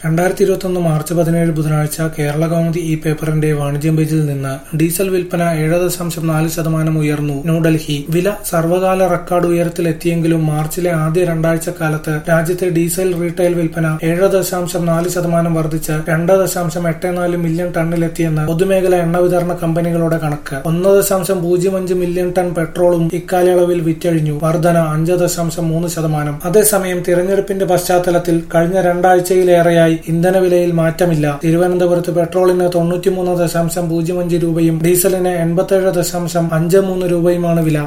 രണ്ടായിരത്തി ഇരുപത്തൊന്ന് മാർച്ച് പതിനേഴ് ബുധനാഴ്ച കേരള കൗമുദി ഈ പേപ്പറിന്റെ വാണിജ്യം പേജിൽ നിന്ന് ഡീസൽ വിൽപ്പന ഏഴ് ദശാംശം നാല് ശതമാനം ഉയർന്നു ന്യൂഡൽഹി വില സർവകാല റെക്കോർഡ് ഉയരത്തിലെത്തിയെങ്കിലും മാർച്ചിലെ ആദ്യ രണ്ടാഴ്ചക്കാലത്ത് രാജ്യത്തെ ഡീസൽ റീറ്റെയിൽ വിൽപ്പന ഏഴ് ദശാംശം നാല് ശതമാനം വർദ്ധിച്ച് രണ്ട് ദശാംശം എട്ട് നാല് മില്യൺ ടണ്ണിലെത്തിയെന്ന് പൊതുമേഖല എണ്ണ വിതരണ കമ്പനികളുടെ കണക്ക് ഒന്ന് ദശാംശം പൂജ്യം അഞ്ച് മില്യൺ ടൺ പെട്രോളും ഇക്കാലയളവിൽ വിറ്റഴിഞ്ഞു വർധന അഞ്ച് ദശാംശം മൂന്ന് ശതമാനം അതേസമയം തിരഞ്ഞെടുപ്പിന്റെ പശ്ചാത്തലത്തിൽ കഴിഞ്ഞ രണ്ടാഴ്ചയിലേറെയായി ഇന്ധനവിലയിൽ മാറ്റമില്ല തിരുവനന്തപുരത്ത് പെട്രോളിന് തൊണ്ണൂറ്റിമൂന്ന് ദശാംശം പൂജ്യം അഞ്ച് രൂപയും ഡീസലിന് എൺപത്തേഴ് ദശാംശം അഞ്ച് മൂന്ന് രൂപയുമാണ് വില